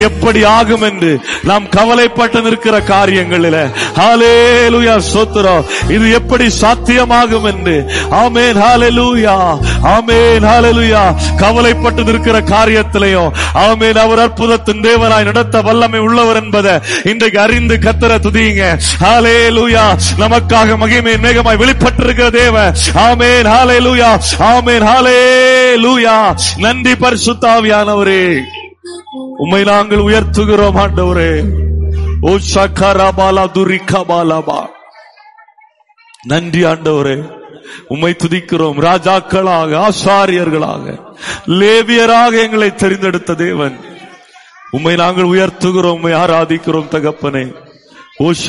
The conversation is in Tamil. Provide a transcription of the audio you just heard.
எப்படி ஆகும் என்று நாம் கவலைப்பட்டு நிற்கிற காரியங்களில ஹalleluya ஸ்தோத்திரம் இது எப்படி சாத்தியமாகும் என்று ஆமென் ஹalleluya ஆமென் ஹalleluya கவலைப்பட்டு நிற்கிற காரியத்திலையும் ஆமென் அவர் அற்புதத்தின் தேவனாய் நடத்த வல்லமை உள்ளவர் என்பதை இன்றைக்கு அறிந்து கத்தர துதியுங்க ஹalleluya நமக்காக மகிமை மேகமாய் வெளிப்பட்டிருக்கிற தேவன் ஆமென் ஹalleluya ஆமென் ஹalleluya நன்றி பரிசுத்தாவியானவரே உம்மை நாங்கள் உயர்த்துகிறோம் ஆண்டவரே ஓ சக்கரபாலா துரிக்கபாலாபா நன்றி ஆண்டவரே உம்மை துதிக்கிறோம் ராஜாக்களாக ஆசாரியர்களாக லேவியராக எங்களை தெரிந்தெடுத்த தேவன் உம்மை நாங்கள் உயர்த்துகிறோம் உம்மை ஆராதிக்கிறோம் தகப்பனே ஓ